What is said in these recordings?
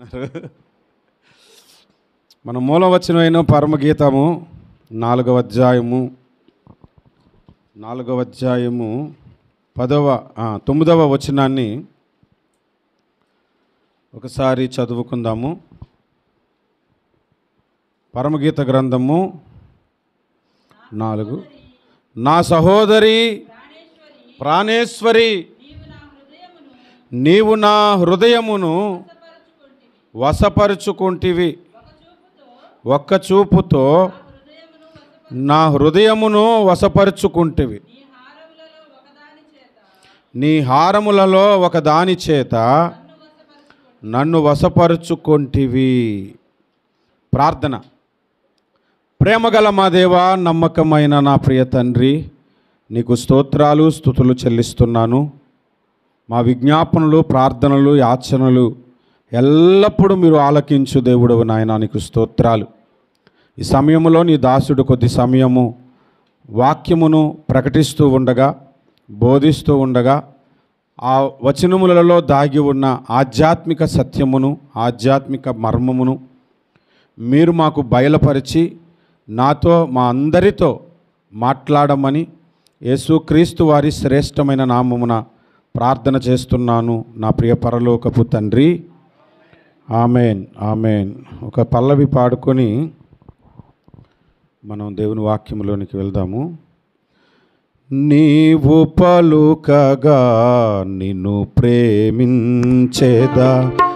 అంటున్నారు మన మూలవచనమైన పరమగీతము నాలుగవ అధ్యాయము నాలుగవ అధ్యాయము పదవ ఆ, తొమ్మిదవ వచనాన్ని ఒకసారి చదువుకుందాము పరమగీత గ్రంథము నాలుగు నా సహోదరి ప్రాణేశ్వరి నీవు నా హృదయమును వశపరుచుకుంటివి ఒక్క చూపుతో నా హృదయమును వశపరుచుకుంటివి నీ హారములలో ఒక దాని చేత నన్ను వశపరుచుకొంటివి ప్రార్థన ప్రేమగల మా దేవా నమ్మకమైన నా ప్రియ తండ్రి నీకు స్తోత్రాలు స్థుతులు చెల్లిస్తున్నాను మా విజ్ఞాపనలు ప్రార్థనలు యాచనలు ఎల్లప్పుడూ మీరు ఆలకించు దేవుడు నాయన నీకు స్తోత్రాలు ఈ సమయంలో నీ దాసుడు కొద్ది సమయము వాక్యమును ప్రకటిస్తూ ఉండగా బోధిస్తూ ఉండగా ఆ వచనములలో దాగి ఉన్న ఆధ్యాత్మిక సత్యమును ఆధ్యాత్మిక మర్మమును మీరు మాకు బయలుపరిచి నాతో మా అందరితో మాట్లాడమని యేసుక్రీస్తు వారి శ్రేష్టమైన నామమున ప్రార్థన చేస్తున్నాను నా ప్రియ పరలోకపు తండ్రి ఆమెన్ ఆమెన్ ఒక పల్లవి పాడుకొని మనం దేవుని వాక్యములోనికి వెళ్దాము నీవు పలుకగా నిన్ను ప్రేమించేదా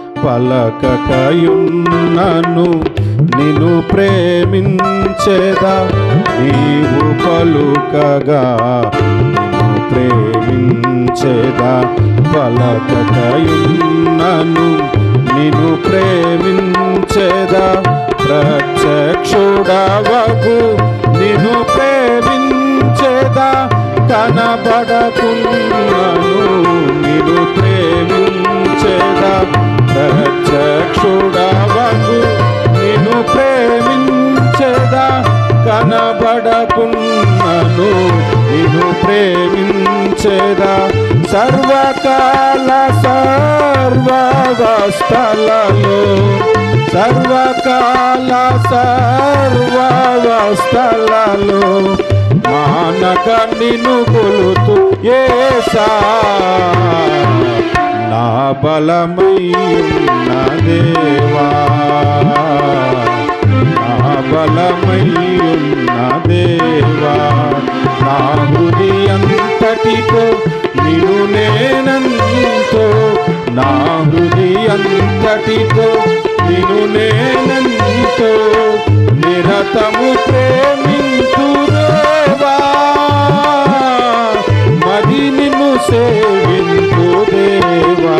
పలకకయున్నను నిన్ను ప్రేమించేదా నీవు పలుకగా నిన్ను ప్రేమించేదా పలకకయున్నను నిన్ను ప్రేమించేదా ప్రత్యక్షుడవగు నిన్ను ప్రేమించేదా కనబడకున్నాను నిన్ను ప్రేమించేదా ప్రత్యక్షుడవగు నిన్ను ప్రేమించేదా కనబడకున్నాను నిన్ను ప్రేమించేదా సర్వకాల సర్వవస్థలలో సర్వకాల సర్వవస్థలలో మానక నిన్ను కొలుతు ఏసా నా బలమైన దేవా నా బలమైన దేవా నా హృదయంతటితో నిన్ను నేనంతో నా హృదయంతటితో నిన్ను నేనంతో నిరతము ప్రేమింతు దేవా మది నిన్ను సేవింతు దేవా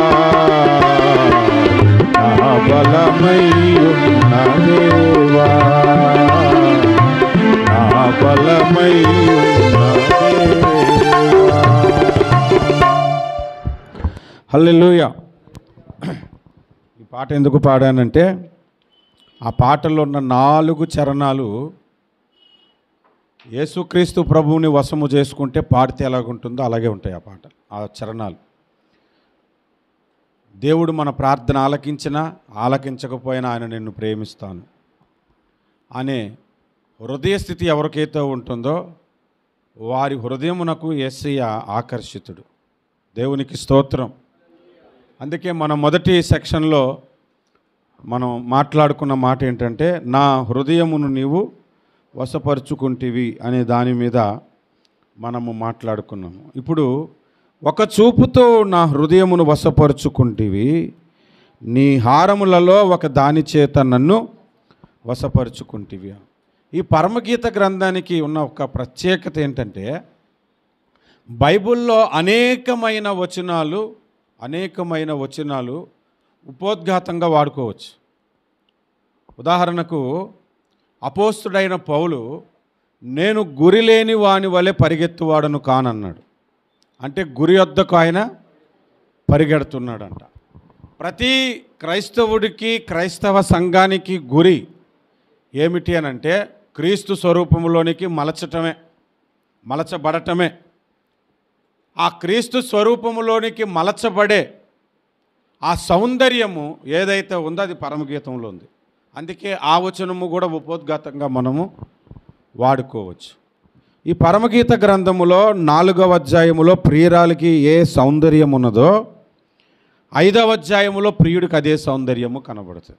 నా బలమై ఉన్న దేవా నా బలమై ఉన్న దేవా హల్లెలూయా ఈ పాట ఎందుకు పాడానంటే ఆ పాటలో ఉన్న నాలుగు చరణాలు యేసుక్రీస్తు ప్రభువుని వశము చేసుకుంటే పాడితే ఎలాగుంటుందో అలాగే ఉంటాయి ఆ పాట ఆ చరణాలు దేవుడు మన ప్రార్థన ఆలకించినా ఆలకించకపోయినా ఆయన నిన్ను ప్రేమిస్తాను అనే హృదయ స్థితి ఎవరికైతే ఉంటుందో వారి హృదయమునకు యేసయ్య ఆకర్షితుడు దేవునికి స్తోత్రం అందుకే మన మొదటి సెక్షన్లో మనం మాట్లాడుకున్న మాట ఏంటంటే నా హృదయమును నీవు వశపరుచుకుంటివి అనే దాని మీద మనము మాట్లాడుకున్నాము ఇప్పుడు ఒక చూపుతో నా హృదయమును వశపరుచుకుంటివి నీ హారములలో ఒక దాని చేత నన్ను వశపరుచుకుంటివి ఈ పరమగీత గ్రంథానికి ఉన్న ఒక ప్రత్యేకత ఏంటంటే బైబిల్లో అనేకమైన వచనాలు అనేకమైన వచనాలు ఉపోద్ఘాతంగా వాడుకోవచ్చు ఉదాహరణకు అపోస్తుడైన పౌలు నేను గురి లేని వాని వలె పరిగెత్తువాడను కానన్నాడు అంటే గురి వద్దకు ఆయన పరిగెడుతున్నాడంట ప్రతి క్రైస్తవుడికి క్రైస్తవ సంఘానికి గురి ఏమిటి అని అంటే క్రీస్తు స్వరూపంలోనికి మలచటమే మలచబడటమే ఆ క్రీస్తు స్వరూపములోనికి మలచబడే ఆ సౌందర్యము ఏదైతే ఉందో అది పరమగీతంలో ఉంది అందుకే ఆ వచనము కూడా ఉపోద్ఘాతంగా మనము వాడుకోవచ్చు ఈ పరమగీత గ్రంథములో నాలుగవ అధ్యాయములో ప్రియురాలికి ఏ సౌందర్యం ఉన్నదో ఐదవ అధ్యాయములో ప్రియుడికి అదే సౌందర్యము కనబడుతుంది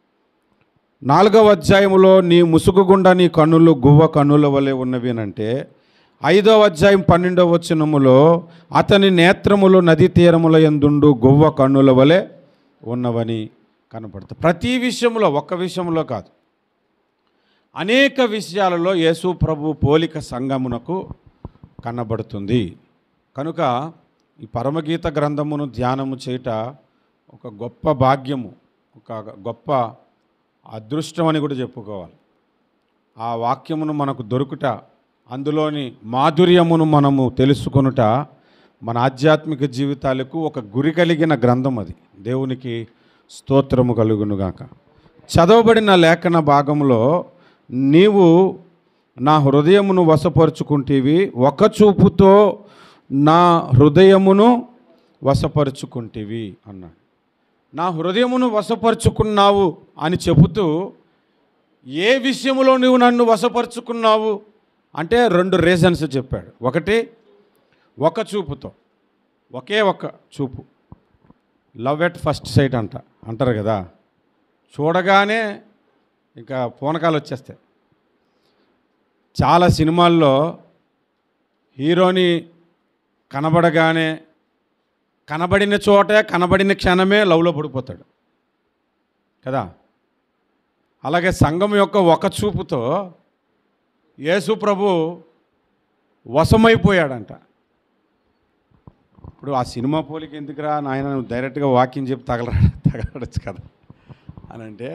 నాలుగవ అధ్యాయములో నీ ముసుగు గుండా నీ కన్నులు గువ్వ కన్నుల వలె ఉన్నవి అంటే ఐదవ అధ్యాయం పన్నెండవ వచనములో అతని నేత్రములు నది తీరముల ఎందుండు గువ్వ కన్నుల వలె ఉన్నవని కనపడుతుంది ప్రతి విషయంలో ఒక్క విషయంలో కాదు అనేక విషయాలలో యేసు ప్రభు పోలిక సంగమునకు కనబడుతుంది కనుక ఈ పరమగీత గ్రంథమును ధ్యానము చేయుట ఒక గొప్ప భాగ్యము ఒక గొప్ప అదృష్టం అని కూడా చెప్పుకోవాలి ఆ వాక్యమును మనకు దొరుకుట అందులోని మాధుర్యమును మనము తెలుసుకొనుట మన ఆధ్యాత్మిక జీవితాలకు ఒక గురి కలిగిన గ్రంథం అది దేవునికి స్తోత్రము కలుగునుగాక చదవబడిన లేఖన భాగంలో నీవు నా హృదయమును వశపరుచుకుంటేవి ఒక చూపుతో నా హృదయమును వశపరుచుకుంటేవి అన్నాడు నా హృదయమును వశపరుచుకున్నావు అని చెబుతూ ఏ విషయములో నువ్వు నన్ను వశపరుచుకున్నావు అంటే రెండు రీజన్స్ చెప్పాడు ఒకటి ఒక చూపుతో ఒకే ఒక చూపు లవ్ ఎట్ ఫస్ట్ సైట్ అంట అంటారు కదా చూడగానే ఇంకా పూనకాలు వచ్చేస్తాయి చాలా సినిమాల్లో హీరోని కనబడగానే కనబడిన చోటే కనబడిన క్షణమే లవ్లో పడిపోతాడు కదా అలాగే సంఘం యొక్క ఒక చూపుతో యేసు ప్రభు వశమైపోయాడంట ఇప్పుడు ఆ సినిమా పోలికి ఎందుకురా నాయన నువ్వు డైరెక్ట్గా వాకింగ్ చెప్పి తగలరా తగలడచ్చు కదా అని అంటే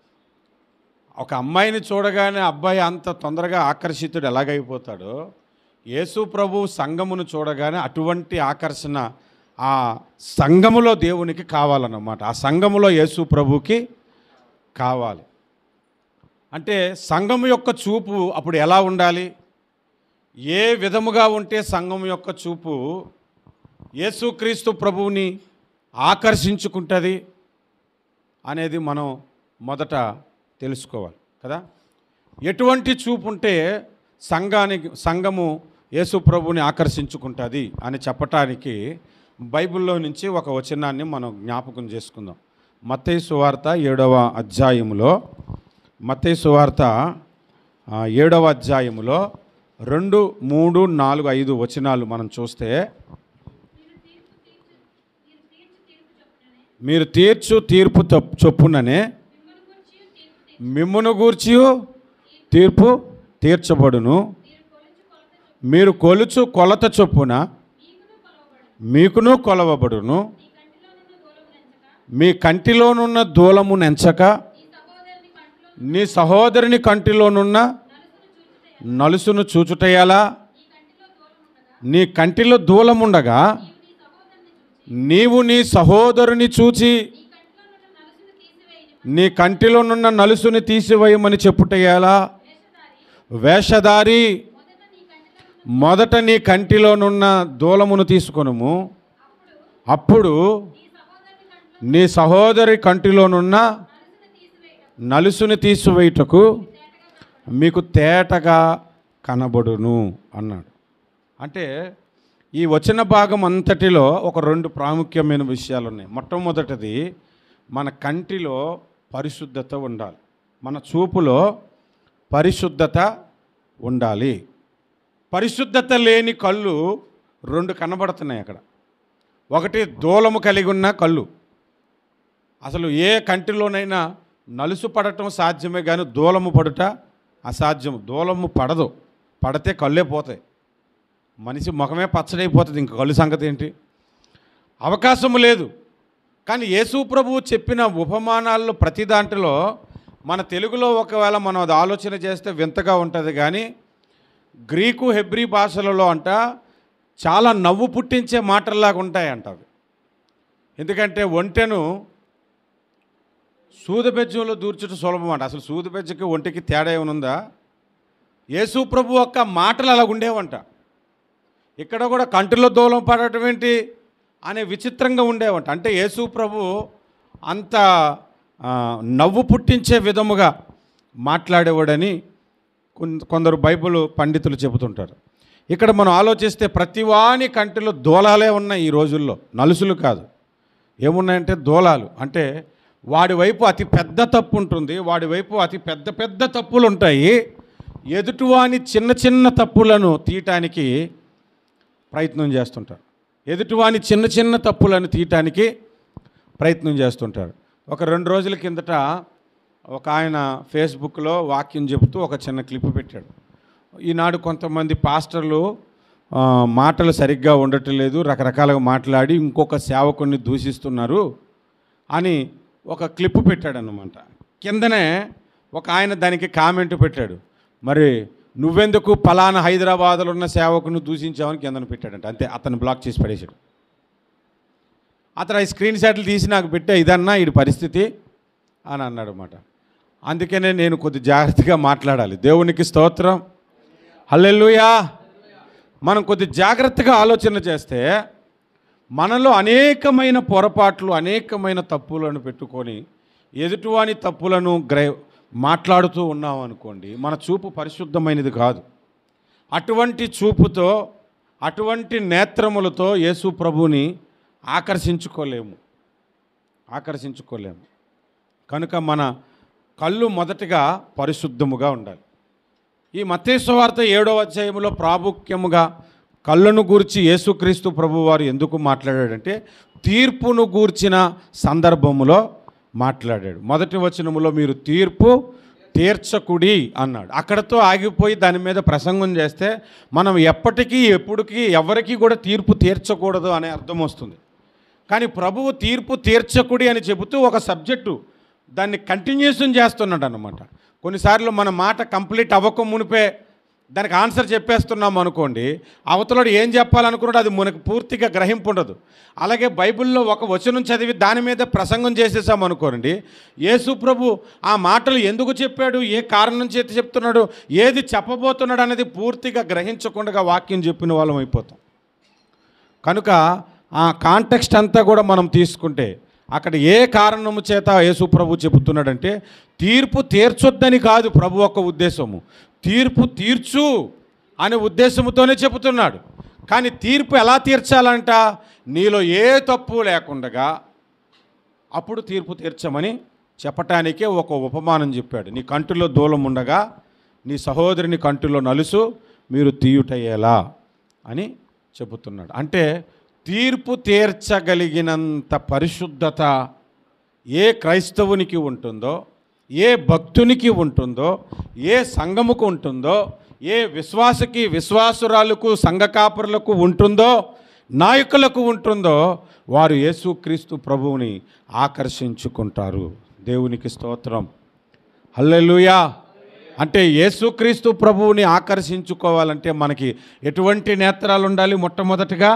ఒక అమ్మాయిని చూడగానే అబ్బాయి అంత తొందరగా ఆకర్షితుడు ఎలాగైపోతాడో యేసు ప్రభు సంఘమును చూడగానే అటువంటి ఆకర్షణ ఆ సంఘములో దేవునికి కావాలన్నమాట ఆ సంఘములో యేసు ప్రభుకి కావాలి అంటే సంఘం యొక్క చూపు అప్పుడు ఎలా ఉండాలి ఏ విధముగా ఉంటే సంఘం యొక్క చూపు యేసుక్రీస్తు ప్రభువుని ఆకర్షించుకుంటుంది అనేది మనం మొదట తెలుసుకోవాలి కదా ఎటువంటి చూపు ఉంటే సంఘానికి సంఘము యేసు ప్రభువుని ఆకర్షించుకుంటుంది అని చెప్పటానికి బైబిల్లో నుంచి ఒక వచనాన్ని మనం జ్ఞాపకం చేసుకుందాం మత్తయి సువార్త ఏడవ అధ్యాయములో మత్తయి సువార్త ఆ, ఏడవ అధ్యాయములో రెండు మూడు నాలుగు ఐదు వచనాలు మనం చూస్తే మీరు తీర్చు తీర్పు తప్- చొప్పుననే మిమ్మును గూర్చి తీర్పు తీర్చబడును మీరు కొలుచు కొలత చొప్పున మీకును కొలవబడును మీ కంటిలోనున్న దూలము నెంచక నీ సహోదరుని కంటిలోనున్న నలుసును చూచుటయాలా నీ కంటిలో దూలముండగా నీవు నీ సహోదరుని చూచి నీ కంటిలోనున్న నలుసుని తీసివేయమని చెప్పుటయాలా వేషధారి మొదట నీ కంటిలోనున్న దూలమును తీసుకొనుము అప్పుడు నీ సహోదరి కంటిలోనున్న నలుసుని తీసివేయుటకు మీకు తేటగా కనబడును అన్నాడు అంటే ఈ వచన భాగం అంతటిలో ఒక రెండు ప్రాముఖ్యమైన విషయాలు ఉన్నాయి మొట్టమొదటిది మన కంటిలో పరిశుద్ధత ఉండాలి మన చూపులో పరిశుద్ధత ఉండాలి పరిశుద్ధత లేని కళ్ళు రెండు కనబడుతున్నాయి అక్కడ ఒకటి దూలము కలిగి ఉన్న కళ్ళు అసలు ఏ కంటిలోనైనా నలుసు పడటం సాధ్యమే కానీ దూలము పడుట అసాధ్యం దూలము పడదు పడితే కళ్ళే పోతాయి మనిషి ముఖమే పచ్చడైపోతుంది ఇంక కళ్ళు సంగతి ఏంటి అవకాశం లేదు కానీ యేసు ప్రభువు చెప్పిన ఉపమానాల్లో ప్రతి దాంట్లో మన తెలుగులో ఒకవేళ మనం అది ఆలోచన చేస్తే వింతగా ఉంటుంది కానీ గ్రీకు హెబ్రీ భాషలలో అంట చాలా నవ్వు పుట్టించే మాటల్లాగా ఉంటాయంట అవి ఎందుకంటే ఒంటెను సూదబెజ్జంలో దూర్చుట సులభం అంట అసలు సూదబెజ్జకి ఒంటికి తేడా ఏమనుందా యేసు ప్రభు యొక్క మాటలు అలా ఉండేవంట ఇక్కడ కూడా కంటిలో దూలం పడటం ఏంటి అనే విచిత్రంగా ఉండేవంట అంటే యేసు ప్రభు అంత ఆ, నవ్వు పుట్టించే విధముగా మాట్లాడేవాడని కొన్- కొందరు బైబిల్ పండితులు చెబుతుంటారు ఇక్కడ మనం ఆలోచిస్తే ప్రతివాని కంటిలో దూలాలే ఉన్నాయి ఈ రోజుల్లో నలుసులు కాదు ఏమున్నాయంటే దూలాలు అంటే వాడి వైపు అతి పెద్ద తప్పు ఉంటుంది వాడి వైపు అతి పెద్ద పెద్ద తప్పులు ఉంటాయి ఎదుటివాని చిన్న చిన్న తప్పులను తీయటానికి ప్రయత్నం చేస్తుంటారు ఎదుటివాని చిన్న చిన్న తప్పులను తీయటానికి ప్రయత్నం చేస్తుంటారు ఒక రెండు రోజుల కిందట ఒక ఆయన ఫేస్బుక్లో వాక్యం చెబుతూ ఒక చిన్న క్లిప్ పెట్టాడు ఈనాడు కొంతమంది పాస్టర్లు ఆ, మాటలు సరిగ్గా ఉండటం లేదు రకరకాలుగా మాట్లాడి ఇంకొక సేవకుడిని దూషిస్తున్నారు అని ఒక క్లిప్ పెట్టాడనమాట కిందనే ఒక ఆయన దానికి కామెంట్ పెట్టాడు మరి నువ్వెందుకు పలానా హైదరాబాద్లో ఉన్న సేవకుని దూషించావని కిందన పెట్టాడంట అంతే అతను బ్లాక్ చేసి పడేశాడు అతను ఈ స్క్రీన్ షాట్లు తీసి నాకు పెట్టే ఇదన్నా ఈ పరిస్థితి అని అన్నాడు అనమాట అందుకనే నేను కొద్ది జాగ్రత్తగా మాట్లాడాలి దేవునికి స్తోత్రం హల్లెలూయా మనం కొద్ది జాగ్రత్తగా ఆలోచన చేస్తే మనలో అనేకమైన పొరపాట్లు అనేకమైన తప్పులను పెట్టుకొని ఎదుటివాని తప్పులను గ్రై మాట్లాడుతూ ఉన్నాం అనుకోండి మన చూపు పరిశుద్ధమైనది కాదు అటువంటి చూపుతో అటువంటి నేత్రములతో యేసు ప్రభుని ఆకర్షించుకోలేము ఆకర్షించుకోలేము కనుక మన కళ్ళు మొదటగా పరిశుద్ధముగా ఉండాలి ఈ మత్తేశ్వార్త ఏడవ అధ్యాయంలో ప్రాముఖ్యముగా కళ్ళను గూర్చి యేసుక్రీస్తు ప్రభువారు ఎందుకు మాట్లాడాడంటే తీర్పును గూర్చిన సందర్భములో మాట్లాడాడు మొదటి వచనములో మీరు తీర్పు తీర్చకుడి అన్నాడు అక్కడతో ఆగిపోయి దాని మీద ప్రసంగం చేస్తే మనం ఎప్పటికీ ఎప్పటికీ ఎవరికి కూడా తీర్పు తీర్చకూడదు అనే అర్థం వస్తుంది కానీ ప్రభువు తీర్పు తీర్చకుడి అని చెబుతూ ఒక సబ్జెక్టు దాన్ని కంటిన్యూషన్ చేస్తున్నాడు అనమాట కొన్నిసార్లు మన మాట కంప్లీట్ అవ్వక మునిపే దానికి ఆన్సర్ చెప్పేస్తున్నాం అనుకోండి అవతలడు ఏం చెప్పాలనుకున్నాడు అది మనకు పూర్తిగా గ్రహింపు ఉండదు అలాగే బైబిల్లో ఒక వచనం చదివి దాని మీద ప్రసంగం చేసేసాం అనుకోండి యేసు ప్రభు ఆ మాటలు ఎందుకు చెప్పాడు ఏ కారణం చేతి చెప్తున్నాడు ఏది చెప్పబోతున్నాడు అనేది పూర్తిగా గ్రహించకుండా వాక్యం చెప్పిన వాళ్ళం అయిపోతాం కనుక ఆ కాంటెక్స్ట్ అంతా కూడా మనం తీసుకుంటే అక్కడ ఏ కారణము చేత యేసు ప్రభు చెబుతున్నాడంటే తీర్పు తీర్చొద్దని కాదు ప్రభు యొక్క ఉద్దేశము తీర్పు తీర్చు అనే ఉద్దేశముతోనే చెబుతున్నాడు కానీ తీర్పు ఎలా తీర్చాలంట నీలో ఏ తప్పు లేకుండగా అప్పుడు తీర్పు తీర్చమని చెప్పటానికే ఒక ఉపమానం చెప్పాడు నీ కంటిలో దూలం ఉండగా నీ సహోదరుని కంటిలో నలుసు మీరు తీయుటయ్యేలా అని చెబుతున్నాడు అంటే తీర్పు తీర్చగలిగినంత పరిశుద్ధత ఏ క్రైస్తవునికి ఉంటుందో ఏ భక్తునికి ఉంటుందో ఏ సంఘముకు ఉంటుందో ఏ విశ్వాసకి విశ్వాసురాలకు సంఘ కాపురులకు ఉంటుందో నాయకులకు ఉంటుందో వారు యేసుక్రీస్తు ప్రభువుని ఆకర్షించుకుంటారు దేవునికి స్తోత్రం హల్లెలూయా అంటే యేసుక్రీస్తు ప్రభువుని ఆకర్షించుకోవాలంటే మనకి ఎటువంటి నేత్రాలు ఉండాలి మొట్టమొదటిగా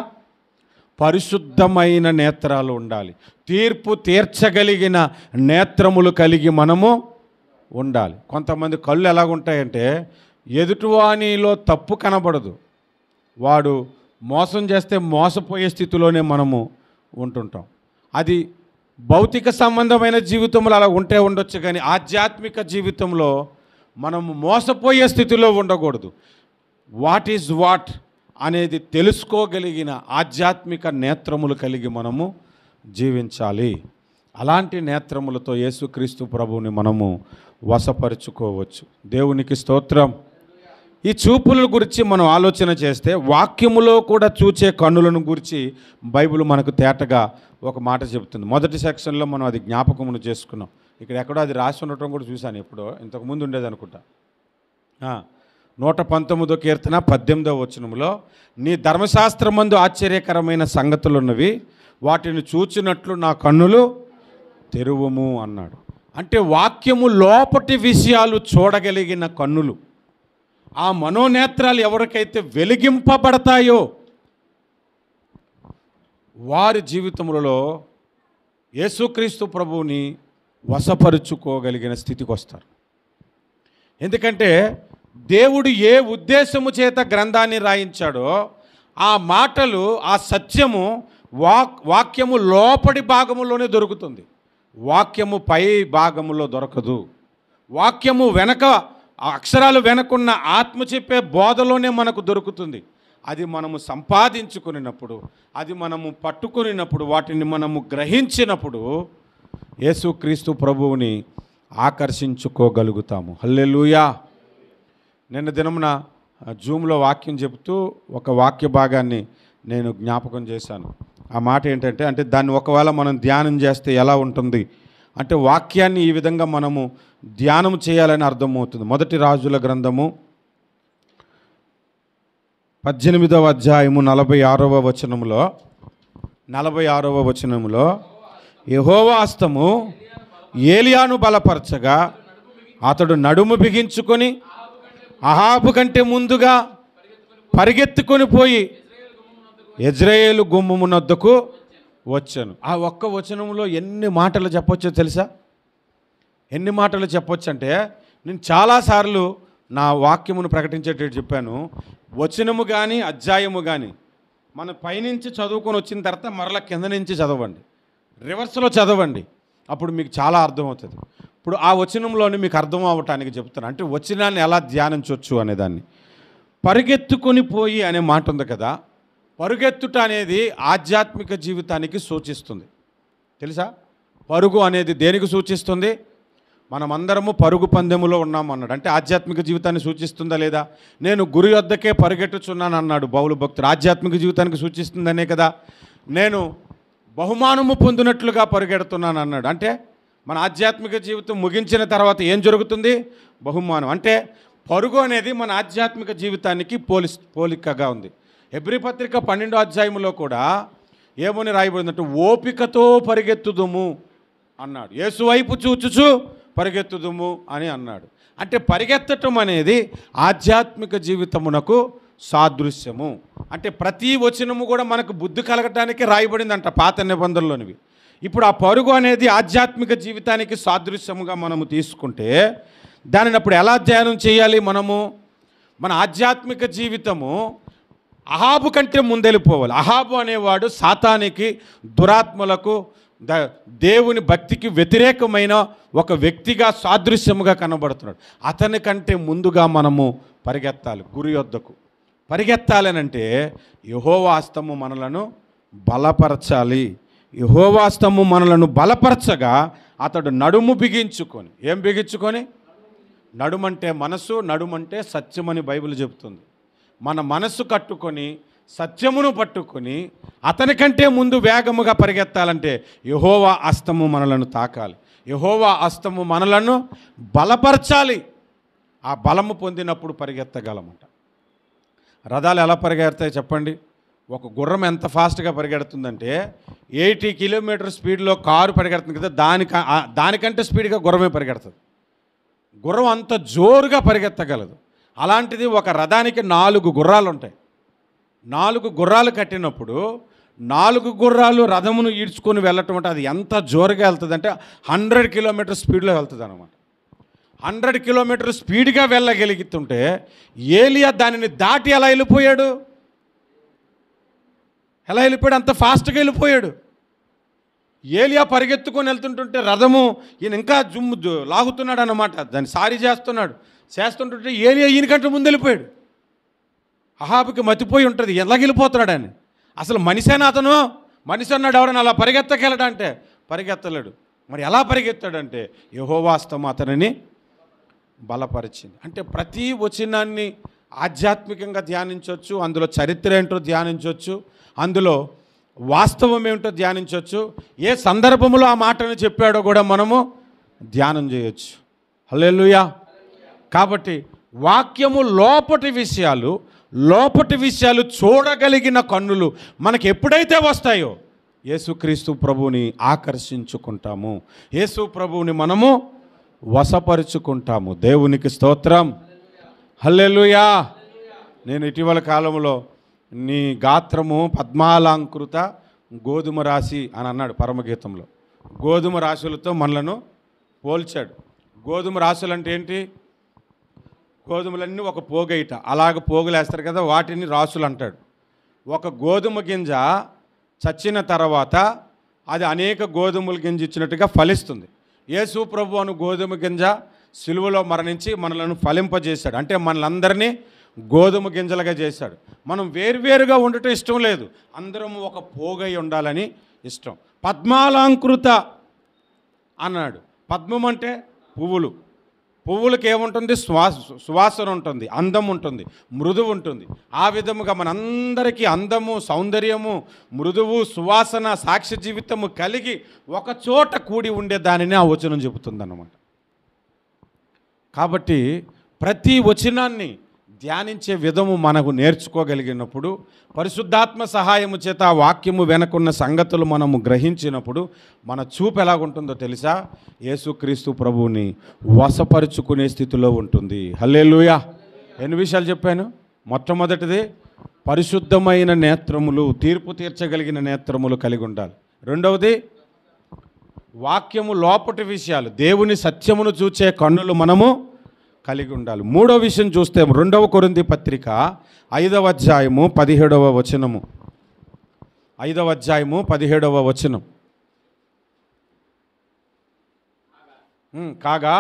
పరిశుద్ధమైన నేత్రాలు ఉండాలి తీర్పు తీర్చగలిగిన నేత్రములు కలిగి మనము ఉండాలి కొంతమంది కళ్ళు ఎలాగుంటాయంటే ఎదుటివానిలో తప్పు కనబడదు వాడు మోసం చేస్తే మోసపోయే స్థితిలోనే మనము ఉంటుంటాం అది భౌతిక సంబంధమైన జీవితంలో అలా ఉంటే ఉండొచ్చు కానీ ఆధ్యాత్మిక జీవితంలో మనము మోసపోయే స్థితిలో ఉండకూడదు వాట్ ఈజ్ వాట్ అనేది తెలుసుకోగలిగిన ఆధ్యాత్మిక నేత్రములు కలిగి మనము జీవించాలి అలాంటి నేత్రములతో యేసుక్రీస్తు ప్రభువుని మనము వశపరుచుకోవచ్చు దేవునికి స్తోత్రం ఈ చూపుల గురించి మనం ఆలోచన చేస్తే వాక్యములో కూడా చూచే కన్నులను గురించి బైబిల్ మనకు తేటగా ఒక మాట చెబుతుంది మొదటి సెక్షన్లో మనం అది జ్ఞాపకమును చేసుకున్నాం ఇక్కడ ఎక్కడో అది రాసి ఉండటం కూడా చూశాను ఎప్పుడో ఇంతకుముందు ఉండేది అనుకుంటా ఆ, నూట పంతొమ్మిదో కీర్తన పద్దెనిమిదో వచనములో నీ ధర్మశాస్త్రమందు ఆశ్చర్యకరమైన సంగతులున్నవి వాటిని చూచినట్లు నా కన్నులు తెరువము అన్నాడు అంటే వాక్యము లోపటి విషయాలు చూడగలిగిన కన్నులు ఆ మనోనేత్రాలు ఎవరికైతే వెలిగింపబడతాయో వారి జీవితములలో యేసుక్రీస్తు ప్రభువుని వశపరుచుకోగలిగిన స్థితికి వస్తారు ఎందుకంటే దేవుడు ఏ ఉద్దేశము చేత గ్రంథాన్ని రాయించాడో ఆ మాటలు ఆ సత్యము వాక్ వాక్యము లోపటి భాగములోనే దొరుకుతుంది వాక్యము పై భాగములో దొరకదు వాక్యము వెనక ఆ అక్షరాలు వెనకున్న ఆత్మ చెప్పే బోధలోనే మనకు దొరుకుతుంది అది మనము సంపాదించుకున్నప్పుడు అది మనము పట్టుకునినప్పుడు వాటిని మనము గ్రహించినప్పుడు యేసుక్రీస్తు ప్రభువుని ఆకర్షించుకోగలుగుతాము హల్లెలూయా నిన్న దినమున ఆ, జూమ్లో వాక్యం చెబుతూ ఒక వాక్య భాగాన్ని నేను జ్ఞాపకం చేశాను ఆ మాట ఏంటంటే అంటే దాన్ని ఒకవేళ మనం ధ్యానం చేస్తే ఎలా ఉంటుంది అంటే వాక్యాన్ని ఈ విధంగా మనము ధ్యానం చేయాలని అర్థమవుతుంది మొదటి రాజుల గ్రంథము పద్దెనిమిదవ అధ్యాయము నలభై ఆరవ వచనములో నలభై ఆరవ వచనములో యహోవాస్తము ఏలియాను బలపరచగా అతడు నడుము బిగించుకొని అహాబు కంటే ముందుగా పరిగెత్తుకొని పోయి ఇజ్రాయేలు గుమ్మమునొద్దకు వచ్చాను ఆ ఒక్క వచనంలో ఎన్ని మాటలు చెప్పొచ్చో తెలుసా ఎన్ని మాటలు చెప్పొచ్చు అంటే నేను చాలాసార్లు నా వాక్యమును ప్రకటించేటట్టు చెప్పాను వచనము కానీ అధ్యాయము కానీ మన పైనుంచి చదువుకొని వచ్చిన తర్వాత మరలా కింద నుంచి చదవండి రివర్స్లో చదవండి అప్పుడు మీకు చాలా అర్థమవుతుంది ఇప్పుడు ఆ వచనంలోని మీకు అర్థం అవ్వటానికి చెప్తాను అంటే వచనాన్ని ఎలా ధ్యానించవచ్చు అనేదాన్ని పరిగెత్తుకొని పోయి అనే మాట ఉంది కదా పరుగెత్తుట అనేది ఆధ్యాత్మిక జీవితానికి సూచిస్తుంది తెలుసా పరుగు అనేది దేనికి సూచిస్తుంది మనమందరము పరుగు పందెములో ఉన్నాం అన్నాడు అంటే ఆధ్యాత్మిక జీవితాన్ని సూచిస్తుందా లేదా నేను గురి వద్దకే పరిగెట్టుచున్నాను అన్నాడు బౌలు భక్తుడు ఆధ్యాత్మిక జీవితానికి సూచిస్తుందనే కదా నేను బహుమానము పొందినట్లుగా పరిగెడుతున్నాను అన్నాడు అంటే మన ఆధ్యాత్మిక జీవితం ముగించిన తర్వాత ఏం జరుగుతుంది బహుమానం అంటే పరుగు అనేది మన ఆధ్యాత్మిక జీవితానికి పోలి పోలికగా ఉంది ఎబ్రి పత్రిక పన్నెండో అధ్యాయంలో కూడా ఏమని రాయబడిందంటే ఓపికతో పరిగెత్తుదుము అన్నాడు యేసు వైపు చూచుచు పరిగెత్తుదుము అని అన్నాడు అంటే పరిగెత్తటం అనేది ఆధ్యాత్మిక జీవితమునకు సాదృశ్యము అంటే ప్రతి వచనము కూడా మనకు బుద్ధి కలగటానికి రాయబడిందంట పాత నిబంధనలోనివి ఇప్పుడు ఆ పరుగు అనేది ఆధ్యాత్మిక జీవితానికి సాదృశ్యముగా మనము తీసుకుంటే దానిని అప్పుడు ఎలా ధ్యానం చేయాలి మనము మన ఆధ్యాత్మిక జీవితము అహాబు కంటే ముందెళ్ళిపోవాలి అహాబు అనేవాడు సాతానికి దురాత్మలకు ద దేవుని భక్తికి వ్యతిరేకమైన ఒక వ్యక్తిగా సాదృశ్యముగా కనబడుతున్నాడు అతని కంటే ముందుగా మనము పరిగెత్తాలి గురి వద్దకు పరిగెత్తాలనంటే యహోవాస్తము మనలను బలపరచాలి యహోవాస్తము మనలను బలపరచగా అతడు నడుము బిగించుకొని ఏం బిగించుకొని నడుమంటే మనసు నడుమంటే సత్యమని బైబిల్ చెబుతుంది మన మనస్సు కట్టుకొని సత్యమును పట్టుకొని అతనికంటే ముందు వేగముగా పరిగెత్తాలంటే యహోవా అస్తము మనలను తాకాలి యహోవా అస్తము మనలను బలపరచాలి ఆ బలము పొందినప్పుడు పరిగెత్తగలమంట రథాలు ఎలా పరిగెడతాయి చెప్పండి ఒక గుర్రం ఎంత ఫాస్ట్గా పరిగెడుతుందంటే ఎయిటీ కిలోమీటర్ స్పీడ్లో కారు పరిగెడుతుంది కదా దానిక ఆ- దానికంటే స్పీడ్గా గుర్రమే పరిగెడుతుంది గుర్రం అంత జోరుగా పరిగెత్తగలదు అలాంటిది ఒక రథానికి నాలుగు గుర్రాలు ఉంటాయి నాలుగు గుర్రాలు కట్టినప్పుడు నాలుగు గుర్రాలు రథమును ఈడ్చుకొని వెళ్ళటం అంటే అది ఎంత జోరుగా వెళ్తుంది అంటే హండ్రెడ్ కిలోమీటర్ స్పీడ్లో వెళ్తుంది అనమాట హండ్రెడ్ కిలోమీటర్ స్పీడ్గా వెళ్ళగలుగుతుంటే ఏలియా దానిని దాటి ఎలా వెళ్ళిపోయాడు ఎలా వెళ్ళిపోయాడు అంత ఫాస్ట్గా వెళ్ళిపోయాడు ఏలియా పరిగెత్తుకొని వెళ్తుంటుంటే రథము ఈయన ఇంకా జుమ్ము జు- లాగుతున్నాడు అన్నమాట దాన్ని సారి చేస్తున్నాడు చేస్తుంటుంటే ఏలియా ఈయనకంటే ముందు వెళ్ళిపోయాడు అహాబుకి మతిపోయి ఉంటుంది ఎలా వెళ్ళిపోతున్నాడు అని అసలు మనిషేనా అతను మనిషి అన్నాడు ఎవరైనా అలా పరిగెత్తగలడా అంటే పరిగెత్తలేడు మరి ఎలా పరిగెత్తాడంటే యహోవాస్తవం అతనిని బలపరిచింది అంటే ప్రతి వచనాన్ని ఆధ్యాత్మికంగా ధ్యానించవచ్చు అందులో చరిత్ర ఏంటో ధ్యానించవచ్చు అందులో వాస్తవం ఏమిటో ధ్యానించవచ్చు ఏ సందర్భంలో ఆ మాటను చెప్పాడో కూడా మనము ధ్యానం చేయొచ్చు హల్లెలూయా కాబట్టి వాక్యము లోపటి విషయాలు లోపటి విషయాలు చూడగలిగిన కన్నులు మనకి ఎప్పుడైతే వస్తాయో యేసుక్రీస్తు ప్రభువుని ఆకర్షించుకుంటాము యేసు ప్రభువుని మనము వశపరుచుకుంటాము దేవునికి స్తోత్రం హల్లెలూయా నేను ఇటీవల కాలంలో నీ గాత్రము పద్మాలంకృత గోధుమ రాశి అని అన్నాడు పరమగీతంలో గోధుమ రాశులతో మనలను పోల్చాడు గోధుమ రాశులు అంటే ఏంటి గోధుమలన్నీ ఒక పోగైట అలాగ పోగులేస్తారు కదా వాటిని రాసులు అంటాడు ఒక గోధుమ గింజ చచ్చిన తర్వాత అది అనేక గోధుమల గింజ ఇచ్చినట్టుగా ఫలిస్తుంది యేసు ప్రభు అను గోధుమ గింజ సిలువలో మరణించి మనలను ఫలింపజేశాడు అంటే మనలందరినీ గోధుమ గింజలుగా చేశాడు మనం వేరువేరుగా ఉండటం ఇష్టం లేదు అందరం ఒక పోగై ఉండాలని ఇష్టం పద్మాలంకృత అన్నాడు పద్మం అంటే పువ్వులు పువ్వులకి ఏముంటుంది శ్వాస సువాసన ఉంటుంది అందం ఉంటుంది మృదువు ఉంటుంది ఆ విధముగా మనందరికీ అందము సౌందర్యము మృదువు సువాసన సాక్ష్య జీవితము కలిగి ఒక చోట కూడి ఉండే దానిని ఆ వచనం చెబుతుందన్నమాట కాబట్టి ప్రతి వచనాన్ని ధ్యానించే విధము మనకు నేర్చుకోగలిగినప్పుడు పరిశుద్ధాత్మ సహాయము చేత ఆ వాక్యము వెనకున్న సంగతులు మనము గ్రహించినప్పుడు మన చూపు ఎలాగుంటుందో తెలుసా యేసుక్రీస్తు ప్రభువుని వశపరుచుకునే స్థితిలో ఉంటుంది హల్లెలూయా ఎన్ని విషయాలు చెప్పాను మొట్టమొదటిది పరిశుద్ధమైన నేత్రములు తీర్పు తీర్చగలిగిన నేత్రములు కలిగి ఉండాలి రెండవది వాక్యము లోపటి విషయాలు దేవుని సత్యమును చూచే కన్నులు మనము కలిగి ఉండాలి మూడో విషయం చూస్తే రెండవ కొరింది పత్రిక ఐదవ అధ్యాయము పదిహేడవ వచనము ఐదవ అధ్యాయము పదిహేడవ వచనం ఉమ్, కాగా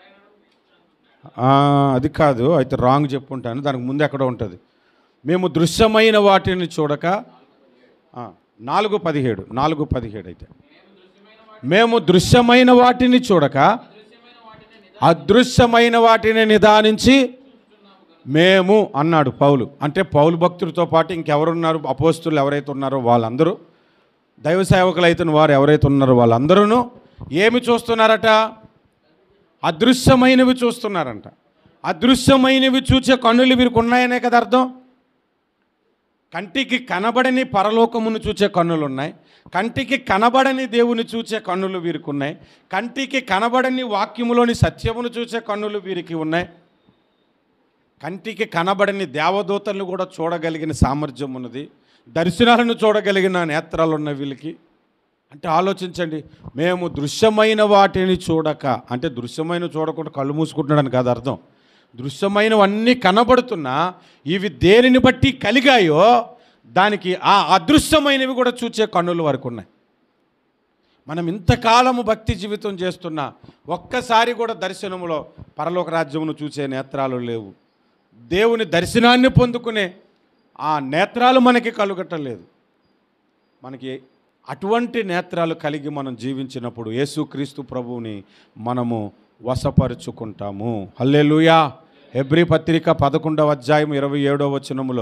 ఆ, అది కాదు అయితే రాంగ్ చెప్పుంటాను దానికి ముందు ఎక్కడ ఉంటుంది మేము దృశ్యమైన వాటిని చూడక ఆ, నాలుగు పదిహేడు నాలుగు పదిహేడు అయితే మేము దృశ్యమైన వాటిని చూడక అదృశ్యమైన వాటిని నిదానించి మేము అన్నాడు పౌలు అంటే పౌలు భక్తులతో పాటు ఇంకెవరున్నారు అపోస్తులు ఎవరైతే ఉన్నారో వాళ్ళందరూ దైవ సేవకులు అయితే వారు ఎవరైతే ఉన్నారో వాళ్ళందరూ ఏమి చూస్తున్నారట అదృశ్యమైనవి చూస్తున్నారంట అదృశ్యమైనవి చూసే కన్నులు వీరికి ఉన్నాయనే కదా అర్థం కంటికి కనబడని పరలోకమును చూచే కన్నులు ఉన్నాయి కంటికి కనబడని దేవుని చూచే కన్నులు వీరికి ఉన్నాయి కంటికి కనబడని వాక్యములోని సత్యమును చూచే కన్నులు వీరికి ఉన్నాయి కంటికి కనబడని దేవదూతలను కూడా చూడగలిగిన సామర్థ్యం ఉన్నది దర్శనాలను చూడగలిగిన నేత్రాలు ఉన్న వీళ్ళకి అంటే ఆలోచించండి మేము దృశ్యమైన వాటిని చూడక అంటే దృశ్యమైన చూడకుండా కళ్ళు మూసుకుంటున్నాడని కాదు అర్థం దృశ్యమైనవన్నీ కనబడుతున్నా ఇవి దేనిని బట్టి కలిగాయో దానికి ఆ అదృశ్యమైనవి కూడా చూచే కన్నుల వరకు ఉన్నాయి మనం ఇంతకాలము భక్తి జీవితం చేస్తున్నా ఒక్కసారి కూడా దర్శనములో పరలోక రాజ్యమును చూసే నేత్రాలు లేవు దేవుని దర్శనాన్ని పొందుకునే ఆ నేత్రాలు మనకి కలుగటలేదు మనకి అటువంటి నేత్రాలు కలిగి మనం జీవించినప్పుడు యేసుక్రీస్తు ప్రభువుని మనము వశపరుచుకుంటాము హల్లెలూయా హెబ్రి పత్రిక పదకొండవ అధ్యాయం ఇరవై ఏడవ వచనములో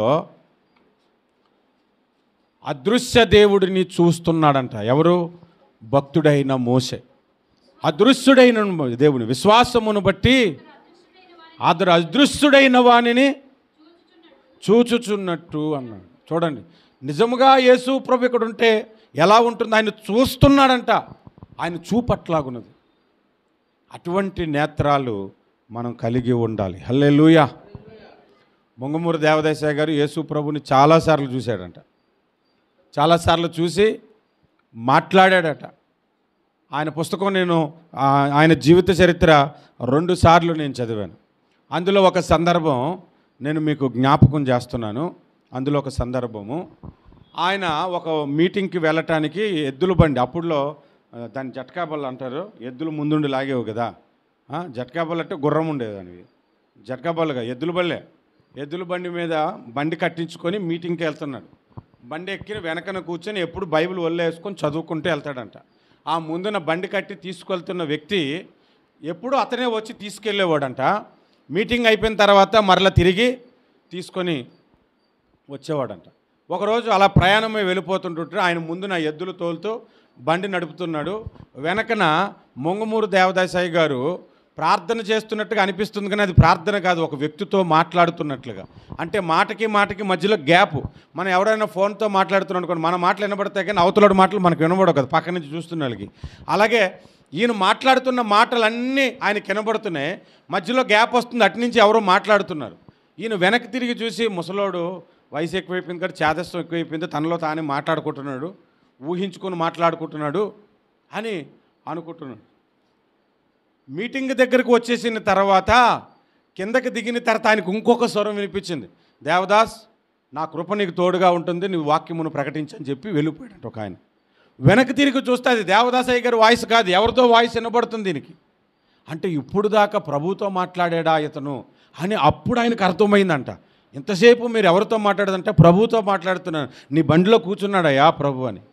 అదృశ్య దేవుడిని చూస్తున్నాడంట ఎవరు భక్తుడైన మోసే అదృశ్యుడైన దేవుని విశ్వాసమును బట్టి అదరు అదృశ్యుడైన వానిని చూచుచున్నట్టు అన్నాడు చూడండి నిజముగా యేసు ప్రభు ఇక్కడ ఉంటే ఎలా ఉంటుంది ఆయన చూస్తున్నాడంట ఆయన చూపట్లాగున్నది అటువంటి నేత్రాలు మనం కలిగి ఉండాలి హల్లే లూయా మొంగమూరు దేవదేశాయ గారు యేసు ప్రభుని చాలాసార్లు చూశాడంట చాలాసార్లు చూసి మాట్లాడాడట ఆయన పుస్తకం నేను ఆ, ఆయన జీవిత చరిత్ర రెండు సార్లు నేను చదివాను అందులో ఒక సందర్భం నేను మీకు జ్ఞాపకం చేస్తున్నాను అందులో ఒక సందర్భము ఆయన ఒక మీటింగ్కి వెళ్ళటానికి ఎద్దుల బండి అప్పుడులో ఆ, దాన్ని జట్కా బల్ల అంటారు ఎద్దులు ముందుండి లాగేవు కదా ఆ, జట్కా బల్ల అంటే గుర్రం ఉండేది దానికి జట్కా బల్లగా ఎద్దుల బల్లే ఎద్దుల బండి మీద బండి కట్టించుకొని మీటింగ్కి వెళ్తున్నాడు బండి ఎక్కిన వెనకన కూర్చొని ఎప్పుడు బైబిల్ వల్లేసుకొని చదువుకుంటూ వెళ్తాడంట ఆ ముందున బండి కట్టి తీసుకెళ్తున్న వ్యక్తి ఎప్పుడు అతనే వచ్చి తీసుకెళ్ళేవాడంట మీటింగ్ అయిపోయిన తర్వాత మరలా తిరిగి తీసుకొని వచ్చేవాడంట ఒకరోజు అలా ప్రయాణమై వెళ్ళిపోతుంటుంటే ఆయన ముందున ఎద్దులు తోలుతూ బండి నడుపుతున్నాడు వెనకన మొంగమూరు దేవదాసాయి గారు ప్రార్థన చేస్తున్నట్టుగా అనిపిస్తుంది కానీ అది ప్రార్థన కాదు ఒక వ్యక్తితో మాట్లాడుతున్నట్లుగా అంటే మాటకి మాటకి మధ్యలో గ్యాప్ మనం ఎవరైనా ఫోన్తో మాట్లాడుతున్నాం అనుకోండి మన మాటలు వినబడతాయి కానీ అవతలడు మాటలు మనకు వినబడవు కదా పక్క నుంచి చూస్తున్న వాళ్ళకి అలాగే ఈయన మాట్లాడుతున్న మాటలన్నీ ఆయన వినబడుతున్నాయి మధ్యలో గ్యాప్ వస్తుంది అటు నుంచి ఎవరో మాట్లాడుతున్నారు ఈయన వెనక్కి తిరిగి చూసి ముసలోడు వయసు ఎక్కువైపోయింది కాబట్టి చేదస్వం ఎక్కువైపోయింది తనలో తానే మాట్లాడుకుంటున్నాడు ఊహించుకొని మాట్లాడుకుంటున్నాడు అని అనుకుంటున్నాడు మీటింగ్ దగ్గరకు వచ్చేసిన తర్వాత కిందకి దిగిన తర్వాత ఆయనకు ఇంకొక స్వరం వినిపించింది దేవదాస్ నా కృప నీకు తోడుగా ఉంటుంది నీ వాక్యమును ప్రకటించని చెప్పి వెళ్ళిపోయాడంట ఒక ఆయన వెనక్కి తిరిగి చూస్తే అది దేవదాసయ్య గారి వాయిస్ కాదు ఎవరితో వాయిస్ వినబడుతుంది దీనికి అంటే ఇప్పుడు దాకా ప్రభుతో మాట్లాడాడా ఇతను అని అప్పుడు ఆయనకు అర్థమైందంట ఇంతసేపు మీరు ఎవరితో మాట్లాడదంటే ప్రభుతో మాట్లాడుతున్నాను నీ బండిలో కూర్చున్నాడయ్యా ప్రభు అని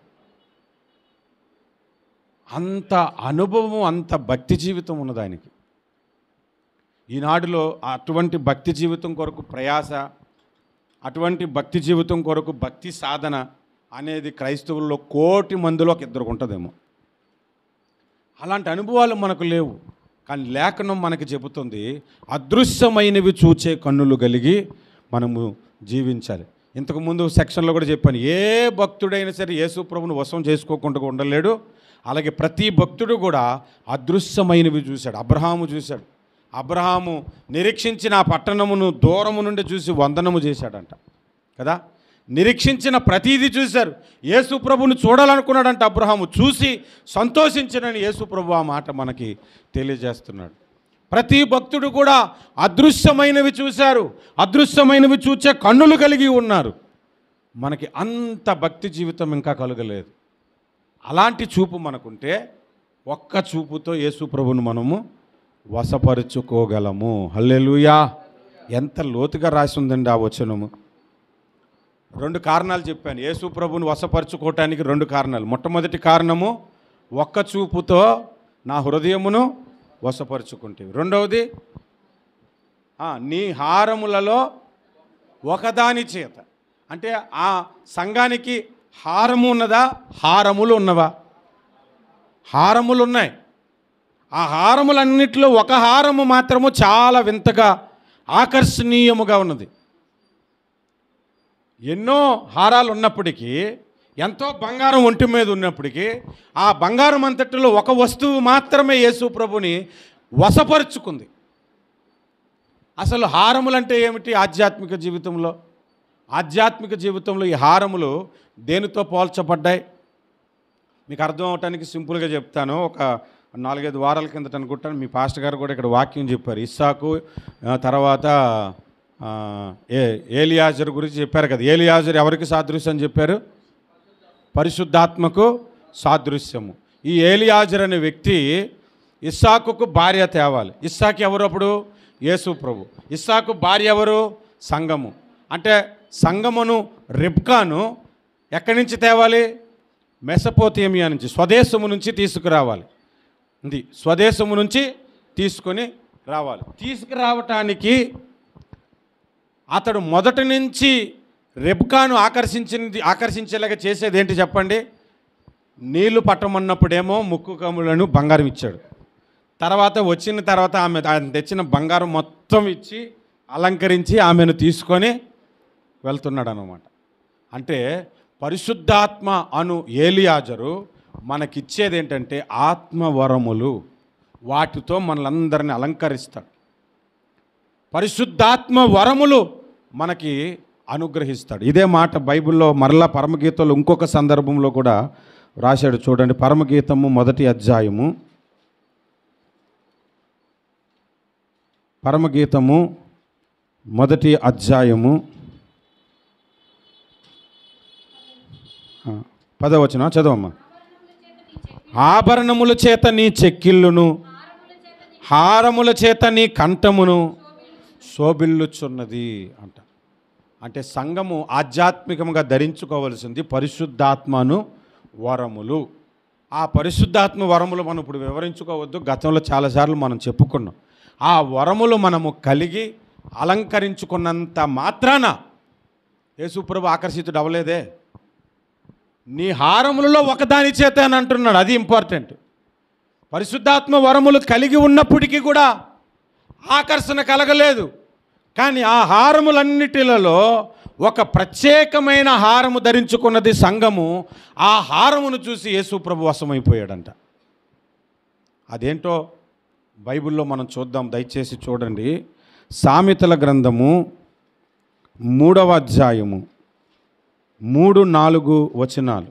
అంత అనుభవం అంత భక్తి జీవితం ఉన్నది ఆయనకి ఈనాడులో అటువంటి భక్తి జీవితం కొరకు ప్రయాస అటువంటి భక్తి జీవితం కొరకు భక్తి సాధన అనేది క్రైస్తవుల్లో కోటి మందిలో ఒక ఇద్దరికి ఉంటుందేమో అలాంటి అనుభవాలు మనకు లేవు కానీ లేఖనం మనకి చెబుతుంది అదృశ్యమైనవి చూచే కన్నులు కలిగి మనము జీవించాలి ఇంతకుముందు సెక్షన్లో కూడా చెప్పాను ఏ భక్తుడైనా సరే యేసు ప్రభుని వశం చేసుకోకుండా ఉండలేడు అలాగే ప్రతి భక్తుడు కూడా అదృశ్యమైనవి చూశాడు అబ్రహాము చూశాడు అబ్రహాము నిరీక్షించిన ఆ పట్టణమును దూరము నుండి చూసి వందనము చేశాడంట కదా నిరీక్షించిన ప్రతీది చూశారు యేసు ప్రభుని చూడాలనుకున్నాడంట అబ్రహాము చూసి సంతోషించినని యేసు ప్రభు ఆ మాట మనకి తెలియజేస్తున్నాడు ప్రతి భక్తుడు కూడా అదృశ్యమైనవి చూశారు అదృశ్యమైనవి చూచే కన్నులు కలిగి ఉన్నారు మనకి అంత భక్తి జీవితం ఇంకా కలగలేదు అలాంటి చూపు మనకుంటే ఒక్క చూపుతో యేసు ప్రభుని మనము వశపరుచుకోగలము హల్లెలూయా ఎంత లోతుగా రాసి ఉందండి ఆ వచనము రెండు కారణాలు చెప్పాను యేసు ప్రభుని వశపరుచుకోవటానికి రెండు కారణాలు మొట్టమొదటి కారణము ఒక్క చూపుతో నా హృదయమును వశపరుచుకుంటే రెండవది ఆ, నీ హారములలో ఒకదాని చేత అంటే ఆ సంఘానికి హారము ఉన్నదా హారములు ఉన్నవా హారములు ఉన్నాయి ఆ హారములన్నిటిలో ఒక హారము మాత్రము చాలా వింతగా ఆకర్షణీయముగా ఉన్నది ఎన్నో హారాలు ఉన్నప్పటికీ ఎంతో బంగారం ఒంటి మీద ఉన్నప్పటికీ ఆ బంగారం అంతటిలో ఒక వస్తువు మాత్రమే యేసు ప్రభుని వశపరుచుకుంది అసలు హారములంటే ఏమిటి ఆధ్యాత్మిక జీవితంలో ఆధ్యాత్మిక జీవితంలో ఈ హారములు దేనితో పోల్చబడ్డాయి మీకు అర్థం అవటానికి సింపుల్గా చెప్తాను ఒక నాలుగైదు వారాల కిందట అనుకుంటాను మీ పాస్టర్ గారు కూడా ఇక్కడ వాక్యం చెప్పారు ఇస్సాకు ఆ, తర్వాత ఆ, ఏ ఏలియాజర్ గురించి చెప్పారు కదా ఏలియాజర్ ఎవరికి సాదృశ్యం చెప్పారు పరిశుద్ధాత్మకు సాదృశ్యము ఈ ఏలియాజర్ అనే వ్యక్తి ఇస్సాకుకు భార్య తేవాలి ఇస్సాకు ఎవరు అప్పుడు యేసు ప్రభు ఇస్సాకు భార్య ఎవరు సంగము అంటే సంగమును రిబ్కాను ఎక్కడి నుంచి తేవాలి మెసపోతేమియా నుంచి స్వదేశము నుంచి తీసుకురావాలి ఇది స్వదేశము నుంచి తీసుకొని రావాలి తీసుకురావటానికి అతడు మొదటి నుంచి రెబ్కాను ఆకర్షించింది ఆకర్షించేలాగా చేసేది ఏంటి చెప్పండి నీళ్లు పట్టమన్నప్పుడేమో ముక్కు కమ్ములను బంగారం ఇచ్చాడు తర్వాత వచ్చిన తర్వాత ఆమె ఆయన తెచ్చిన బంగారం మొత్తం ఇచ్చి అలంకరించి ఆమెను తీసుకొని వెళ్తున్నాడు అనమాట అంటే పరిశుద్ధాత్మ అను ఏలియాజరు మనకిచ్చేది ఏంటంటే ఆత్మవరములు వాటితో మనలందరిని అలంకరిస్తాడు పరిశుద్ధాత్మ వరములు మనకి అనుగ్రహిస్తాడు ఇదే మాట బైబిల్లో మరలా పరమగీతంలో ఇంకొక సందర్భంలో కూడా రాశాడు చూడండి పరమగీతము మొదటి అధ్యాయము పరమగీతము మొదటి అధ్యాయము ఆ, పదవచన చదవమ్మా ఆభరణముల చేత నీ చెక్కిళ్ళును హారముల చేత నీ కంఠమును శోభిల్లుచున్నది అంట అంటే సంఘము ఆధ్యాత్మికంగా ధరించుకోవలసింది పరిశుద్ధాత్మను వరములు ఆ పరిశుద్ధాత్మ వరములు మనం ఇప్పుడు వివరించుకోవద్దు గతంలో చాలాసార్లు మనం చెప్పుకున్నాం ఆ వరములు మనము కలిగి అలంకరించుకున్నంత మాత్రాన యేసుప్రభు ఆకర్షితుడు అవ్వలేదే నీ హారములలో ఒకదాని చేత అని అంటున్నాడు అది ఇంపార్టెంట్ పరిశుద్ధాత్మ వరములు కలిగి ఉన్నప్పటికీ కూడా ఆకర్షణ కలగలేదు కానీ ఆ హారములన్నిటిలలో ఒక ప్రత్యేకమైన హారము ధరించుకున్నది సంఘము ఆ హారమును చూసి యేసు ప్రభు వశమైపోయాడంట అదేంటో బైబిల్లో మనం చూద్దాం దయచేసి చూడండి సామెతల గ్రంథము మూడవ అధ్యాయము మూడు నాలుగు వచనాలు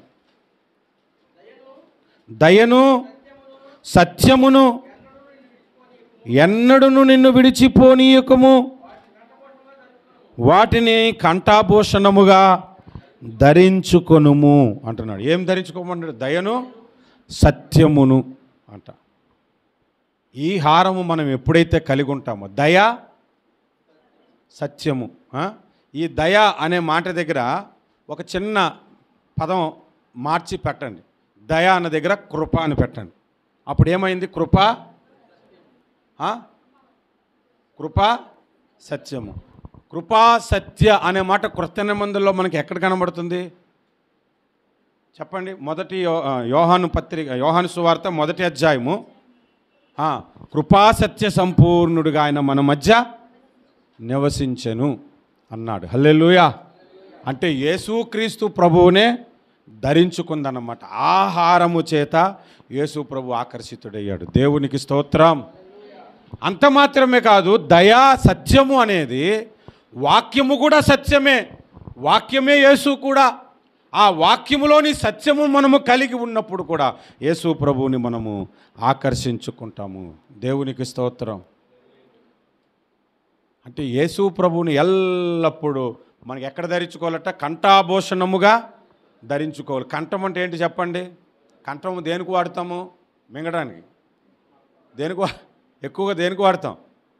దయను సత్యమును ఎన్నడును నిన్ను విడిచిపోనీయకము వాటిని కంఠాభూషణముగా ధరించుకొనుము అంటున్నాడు ఏం ధరించుకోమన్నాడు దయను సత్యమును అంట ఈ హారము మనం ఎప్పుడైతే కలిగి ఉంటామో దయ సత్యము ఆ? ఈ దయ అనే మాట దగ్గర ఒక చిన్న పదం మార్చి పెట్టండి దయ అన్న దగ్గర కృప అని పెట్టండి అప్పుడు ఏమైంది కృప ఆ? కృప సత్యము కృపా సత్య అనే మాట కృత నిబంధనలో మనకి ఎక్కడ కనబడుతుంది చెప్పండి మొదటి యో- ఆ, యోహాను పత్రిక యోహాను సువార్త మొదటి అధ్యాయము ఆ, కృపా సత్య సంపూర్ణుడిగా ఆయన మన మధ్య నివసించెను అన్నాడు హల్లెలూయా అంటే యేసుక్రీస్తు ప్రభువునే ధరించుకుందన్నమాట ఆహారము చేత యేసు ప్రభు ఆకర్షితుడయ్యాడు దేవునికి స్తోత్రం అంత మాత్రమే కాదు దయా సత్యము అనేది వాక్యము కూడా సత్యమే వాక్యమే యేసు కూడా ఆ వాక్యములోని సత్యము మనము కలిగి ఉన్నప్పుడు కూడా యేసు ప్రభువుని మనము ఆకర్షించుకుంటాము దేవునికి స్తోత్రం అంటే యేసు ప్రభువుని ఎల్లప్పుడూ మనకి ఎక్కడ ధరించుకోవాలట కంఠాభూషణముగా ధరించుకోవాలి కంఠం అంటే ఏంటి చెప్పండి కంఠము దేనికి వాడతాము మింగడానికి దేనికి వా- ఎక్కువగా దేనికి వాడతాం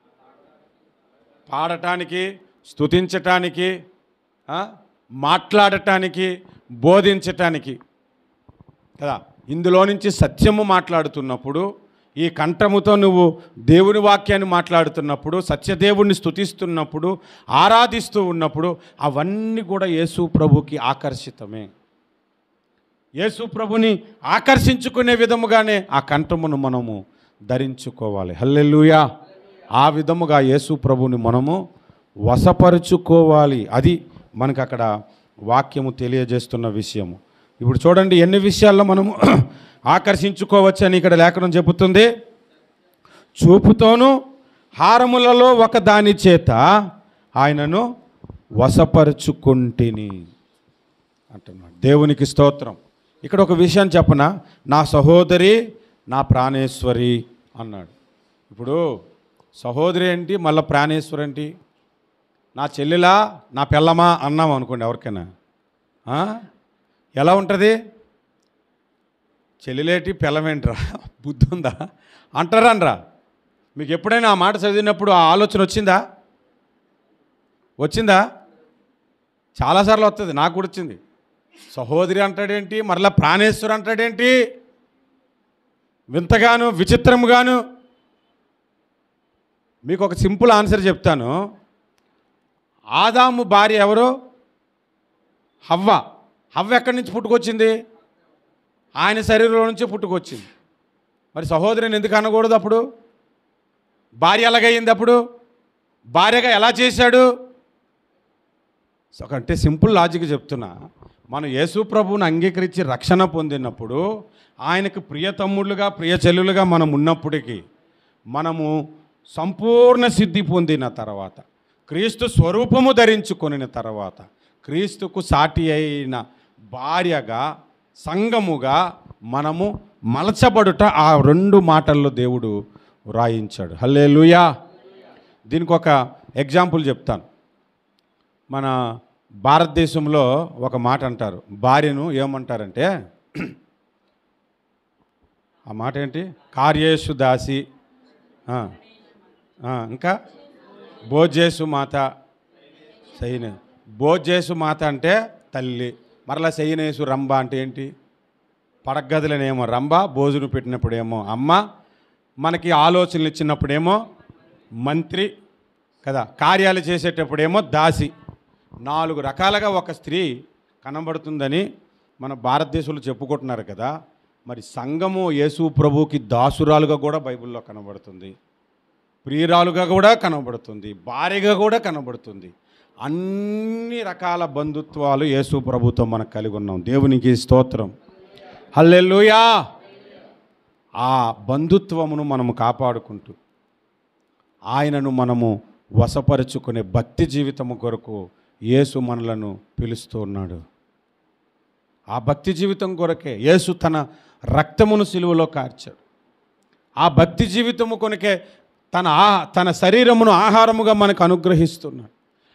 పాడటానికి స్తుతించటానికి ఆ, మాట్లాడటానికి బోధించటానికి కదా ఇందులో నుంచి సత్యము మాట్లాడుతున్నప్పుడు ఈ కంఠముతో నువ్వు దేవుని వాక్యాన్ని మాట్లాడుతున్నప్పుడు సత్యదేవుణ్ణి స్తుతిస్తున్నప్పుడు ఆరాధిస్తూ ఉన్నప్పుడు అవన్నీ కూడా యేసు ప్రభుకి ఆకర్షితమే యేసు ప్రభుని ఆకర్షించుకునే విధముగానే ఆ కంఠమును మనము ధరించుకోవాలి హల్లెలూయా ఆ విధముగా యేసు ప్రభుని మనము వశపరుచుకోవాలి అది మనకు అక్కడ వాక్యము తెలియజేస్తున్న విషయము ఇప్పుడు చూడండి ఎన్ని విషయాల్లో మనము ఆకర్షించుకోవచ్చని ఇక్కడ లేఖనం చెబుతుంది చూపుతోనూ హారములలో ఒక దాని చేత ఆయనను వశపరుచుకుంటిని అంటున్నాడు దేవునికి స్తోత్రం ఇక్కడ ఒక విషయం చెప్పన నా సహోదరి నా ప్రాణేశ్వరి అన్నాడు ఇప్పుడు సహోదరి ఏంటి మళ్ళీ ప్రాణేశ్వరి ఏంటి నా చెల్లెలా నా పిల్లమా అన్నాం అనుకోండి ఎవరికైనా ఆ? ఎలా ఉంటుంది చెల్లెలేటి పిల్లమేంట్రా బుద్ధి ఉందా అంటారనరా మీకు ఎప్పుడైనా ఆ మాట చదివినప్పుడు ఆ ఆలోచన వచ్చిందా వచ్చిందా చాలాసార్లు వస్తుంది నాకు కూడా వచ్చింది సహోదరి అంటాడేంటి మరలా ప్రాణేశ్వరు అంటాడేంటి వింతగాను విచిత్రముగాను మీకు ఒక సింపుల్ ఆన్సర్ చెప్తాను ఆదాము భార్య ఎవరు హవ్వ హవ్వ ఎక్కడి నుంచి పుట్టుకొచ్చింది ఆయన శరీరంలో నుంచి పుట్టుకొచ్చింది మరి సహోదరిని ఎందుకు అనకూడదు అప్పుడు భార్య ఎలాగయ్యింది అప్పుడు భార్యగా ఎలా చేశాడు సో అంటే సింపుల్ లాజిక్ చెప్తున్నా మనం యేసు ప్రభువుని అంగీకరించి రక్షణ పొందినప్పుడు ఆయనకు ప్రియ తమ్ముళ్ళుగా ప్రియ చెల్లులుగా మనం ఉన్నప్పటికీ మనము సంపూర్ణ సిద్ధి పొందిన తర్వాత క్రీస్తు స్వరూపము ధరించుకొనిన తర్వాత క్రీస్తుకు సాటి అయిన భార్యగా సంఘముగా మనము మలచబడుట ఆ రెండు మాటల్లో దేవుడు వ్రాయించాడు హల్లే దీనికి ఒక ఎగ్జాంపుల్ చెప్తాను మన భారతదేశంలో ఒక మాట అంటారు భార్యను ఏమంటారంటే ఆ మాట ఏంటి కార్యేషు దాసి ఆ, ఆ, ఇంకా భోజేసు మాత సైన భోజేసు మాత అంటే తల్లి మరలా సైనేసు రంభ అంటే ఏంటి పడగదులనేమో రంభ భోజనం పెట్టినప్పుడేమో అమ్మ మనకి ఆలోచనలు ఇచ్చినప్పుడేమో మంత్రి కదా కార్యాలు చేసేటప్పుడేమో దాసి నాలుగు రకాలుగా ఒక స్త్రీ కనబడుతుందని మన భారతదేశంలో చెప్పుకుంటున్నారు కదా మరి సంఘము యేసు ప్రభువుకి దాసురాలుగా కూడా బైబిల్లో కనబడుతుంది ప్రియురాలుగా కూడా కనబడుతుంది భార్యగా కూడా కనబడుతుంది అన్ని రకాల బంధుత్వాలు యేసు ప్రభుతో మనకు కలిగి ఉన్నాం దేవునికి స్తోత్రం హల్లెలూయా ఆ బంధుత్వమును మనము కాపాడుకుంటూ ఆయనను మనము వశపరుచుకునే భక్తి జీవితము కొరకు యేసు మనలను పిలుస్తూ ఉన్నాడు ఆ భక్తి జీవితం కొరకే యేసు తన రక్తమును సిలువలో కార్చాడు ఆ భక్తి జీవితము కొనకే తన ఆ తన శరీరమును ఆహారముగా మనకు అనుగ్రహిస్తున్నాడు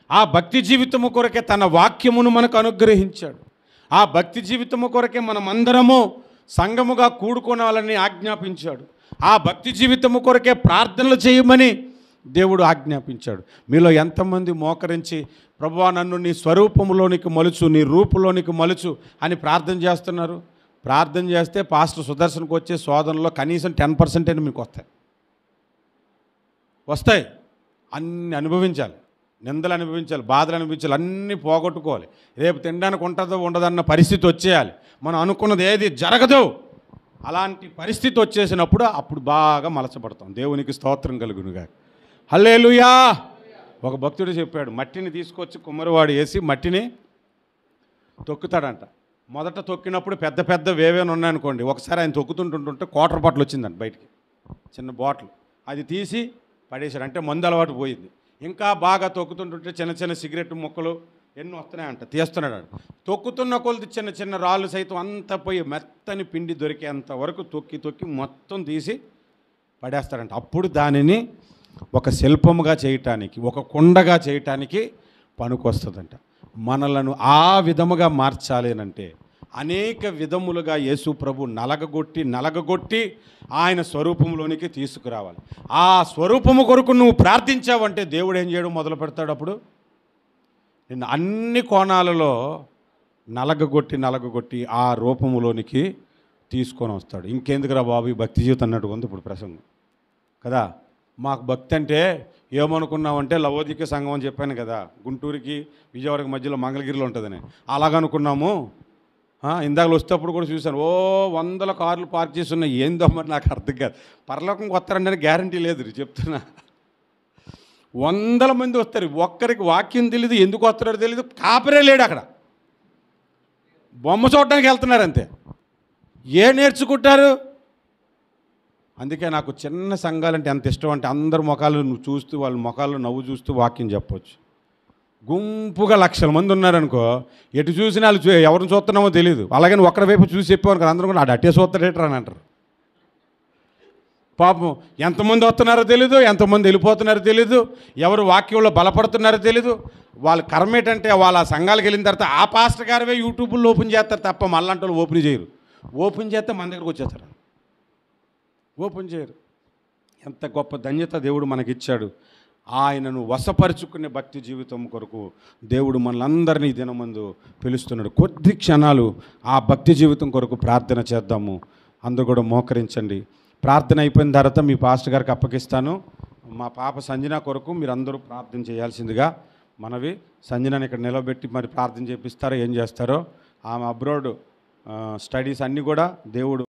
ఆ భక్తి జీవితము కొరకే తన వాక్యమును మనకు అనుగ్రహించాడు ఆ భక్తి జీవితము కొరకే మనమందరము సంఘముగా కూడుకోవాలని ఆజ్ఞాపించాడు ఆ భక్తి జీవితము కొరకే ప్రార్థనలు చేయమని దేవుడు ఆజ్ఞాపించాడు మీలో ఎంతమంది మోకరించి ప్రభువా నన్ను నీ స్వరూపంలోనికి మలుచు నీ రూపులోనికి మలుచు అని ప్రార్థన చేస్తున్నారు ప్రార్థన చేస్తే పాస్టర్ సుదర్శన్కి వచ్చే శోధనలో కనీసం టెన్ పర్సెంట్ అయినా మీకు వస్తాయి వస్తాయి అన్ని అనుభవించాలి నిందలు అనుభవించాలి బాధలు అనుభవించాలి అన్నీ పోగొట్టుకోవాలి రేపు తినడానికి ఉంటుందో ఉండదన్న పరిస్థితి వచ్చేయాలి మనం అనుకున్నది ఏది జరగదు అలాంటి పరిస్థితి వచ్చేసినప్పుడు అప్పుడు బాగా మలసపడతాం దేవునికి స్తోత్రం కలుగునుగా హల్లేలుయా ఒక భక్తుడు చెప్పాడు మట్టిని తీసుకొచ్చి కుమ్మరివాడు వేసి మట్టిని తొక్కుతాడంట మొదట తొక్కినప్పుడు పెద్ద పెద్ద వేవేని ఉన్నాయనుకోండి ఒకసారి ఆయన తొక్కుతుంటుంటుంటే క్వార్టర్ బాటిల్ వచ్చిందంట బయటికి చిన్న బాటిల్ అది తీసి పడేశాడు అంటే మందు అలవాటు పోయింది ఇంకా బాగా తొక్కుతుంటుంటే చిన్న చిన్న సిగరెట్ ముక్కలు ఎన్నో వస్తున్నాయంట తీస్తున్నాడు ఆడు. తొక్కుతున్న కొలది చిన్న చిన్న రాళ్ళు సైతం అంతా పోయి మెత్తని పిండి దొరికేంత వరకు తొక్కి తొక్కి మొత్తం తీసి పడేస్తాడంట అప్పుడు దానిని ఒక శిల్పముగా చేయటానికి ఒక కుండగా చేయటానికి పనికొస్తుందంట మనలను ఆ విధముగా మార్చాలి అంటే అనేక విధములుగా యేసు ప్రభు నలగగొట్టి నలగగొట్టి ఆయన స్వరూపంలోనికి తీసుకురావాలి ఆ స్వరూపము కొరకు నువ్వు ప్రార్థించావంటే దేవుడు ఏం చేయడం మొదలు పెడతాడు అప్పుడు నిన్ను అన్ని కోణాలలో నలగగొట్టి నలగగొట్టి ఆ రూపములోనికి తీసుకొని వస్తాడు ఇంకెందుకురా బాబు ఈ భక్తి జీవితం అన్నట్టు ఉంది ఇప్పుడు ప్రసంగం కదా మాకు భక్తి అంటే ఏమనుకున్నామంటే లవోదిక సంఘం అని చెప్పాను కదా గుంటూరుకి విజయవాడకి మధ్యలో మంగళగిరిలో ఉంటుందని అలాగనుకున్నాము ఆ, ఇందాక వచ్చేటప్పుడు కూడా చూశాను ఓ వందల కార్లు పార్క్ చేసి ఉన్నాయి ఏందో మరి నాకు అర్థం కాదు పరలోకంకి వస్తారంటే గ్యారంటీ లేదు చెప్తున్నా వందల మంది వస్తారు ఒక్కరికి వాక్యం తెలియదు ఎందుకు వస్తున్నారో తెలియదు కాపరే లేడు అక్కడ బొమ్మ చూడడానికి వెళ్తున్నారు అంతే ఏ నేర్చుకుంటారు అందుకే నాకు చిన్న సంఘాలంటే ఎంత ఇష్టం అంటే అందరి ముఖాలు నువ్వు చూస్తూ వాళ్ళ ముఖాలు నవ్వు చూస్తూ వాక్యం చెప్పొచ్చు గుంపుగా లక్షల మంది ఉన్నారనుకో ఎటు చూసినా వాళ్ళు చూ- ఎవరిని చూస్తున్నామో తెలియదు అలాగని ఒక్కడి వైపు చూసి చెప్పేవారు అందరూ కూడా ఆడు అట్టే చూస్తాడేట్రా అని అంటారు పాపం ఎంతమంది వస్తున్నారో తెలీదు ఎంతమంది వెళ్ళిపోతున్నారో తెలీదు ఎవరు వాక్యంలో బలపడుతున్నారో తెలీదు వాళ్ళ కర్మ ఏంటంటే వాళ్ళ సంఘాలకు వెళ్ళిన తర్వాత ఆ పాస్టర్ గారివే యూట్యూబ్లో ఓపెన్ చేస్తారు తప్ప మళ్ళంటి వాళ్ళు ఓపెన్ చేయరు ఓపెన్ చేస్తే మన దగ్గరకు వచ్చేస్తారు ఓపెన్ చేయరు ఎంత గొప్ప ధన్యత దేవుడు మనకిచ్చాడు ఆయనను వశపరుచుకునే భక్తి జీవితం కొరకు దేవుడు మనలందరినీ ఈ దినమందు పిలుస్తున్నాడు కొద్ది క్షణాలు ఆ భక్తి జీవితం కొరకు ప్రార్థన చేద్దాము అందరూ కూడా మోకరించండి ప్రార్థన అయిపోయిన తర్వాత మీ పాస్టర్ గారికి అప్పగిస్తాను మా పాప సంజన కొరకు మీరు అందరూ ప్రార్థన చేయాల్సిందిగా మనవి సంజనని ఇక్కడ నిలబెట్టి మరి ప్రార్థన చేపిస్తారో ఏం చేస్తారో ఆమె అబ్రోడ్ స్టడీస్ అన్నీ కూడా దేవుడు